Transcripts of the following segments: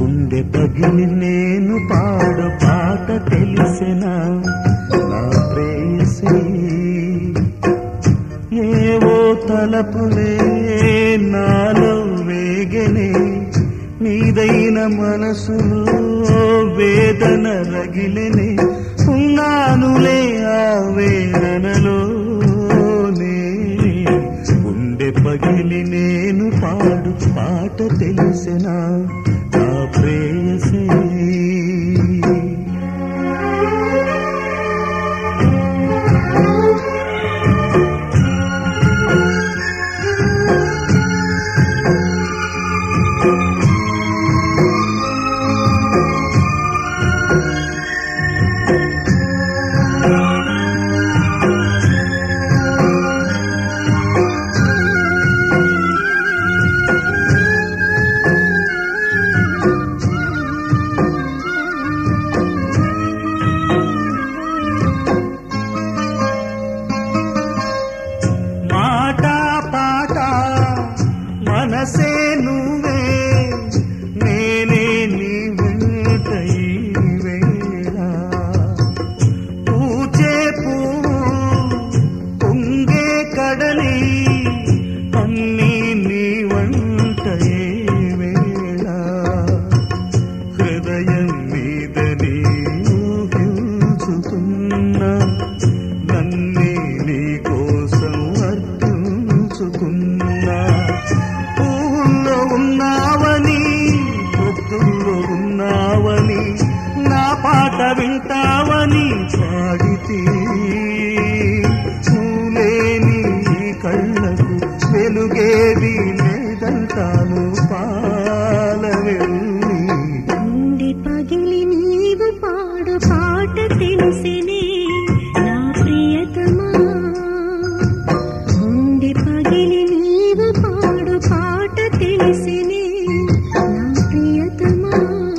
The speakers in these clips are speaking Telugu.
గుండె పగిలి నేను పాడు పాట తెలిసిన నా ప్రేయసి ఏవో తలపులే నాలో వేగనే నీదైన మనసులో వేదన రగిలినే ఉన్నానులే ఆ వేదనలోనే గుండె పగిలి నేను పాడు పాట తెలిసిన నా ప్రేయసీ మాట పాట మనసే నువ్వే నేనే నీ వెంట ఈ వేళ పూచే పువ్వు పొంగే కడలి అన్నీ నీ వంట ఏ వేళ హృదయం మీద నీ ఊహించుకున్నా నన్నే నీ కోసం అర్పించుకున్నా పూల్లో ఉన్నావని పొద్దుల్లో ఉన్నావని నా పాట వింటావని పాడితే చూలేని ఈ కళ్ళకు వెలుగేది లేదంటాను పాలవెల్లి గుండె పగిలి నీవు పాడు పాట తెలిసినే నా ప్రియతమా గుండె పగిలి నీవు పాడు పాట తెలిసినే నా ప్రియతమా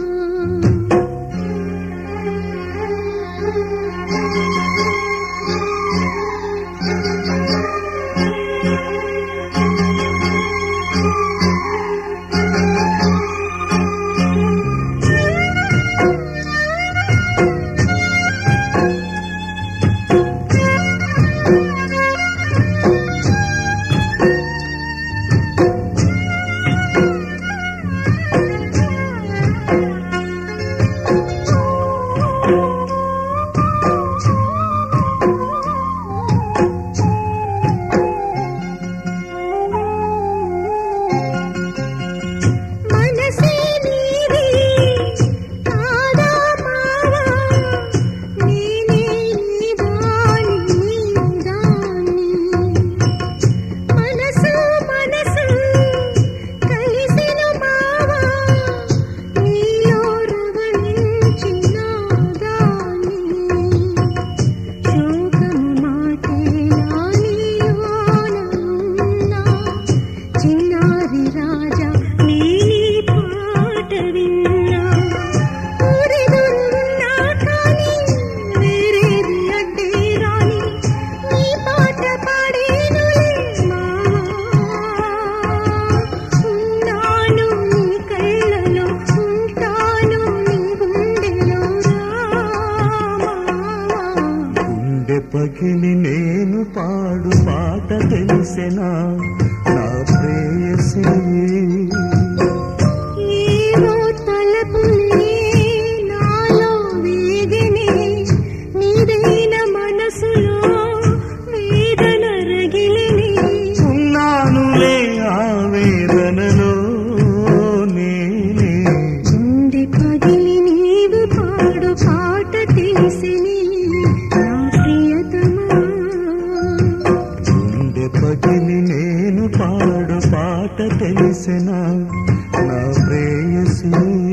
మనసే నీది కాదా మావా నేనే నీ వాణి నీ దాని మనసు మనసు కలిసిన మావా నీలో రవళించిన దాని శోకము మాటే నా నీలోన ఉన్నా చిన్నారి రాజా నీలి పాట విన్నా ఊరెదురున్నా కానీ వేరేది అడ్డే రాని నీ పాట పాడేనులే మావా ఉన్నాను నీ కళ్ళలో ఉంటాను నీ గుండెలో రామా గుండె పగిలి నేను పాడు పాట తెలిసెనా నా ప్రేయసీ ఏవో తలపులే నాలో వేగనే నీదైన మనసులో వేదన రగిలిని ఉన్నానులే ఆ వేదనలో నేనే గుండె పగిలి నీవు పాడు పాట తెలిసిని నా ప్రియతమా గుండె పగిలి నేను పాడు పాట తెలిసిన నా ప్రేయసీ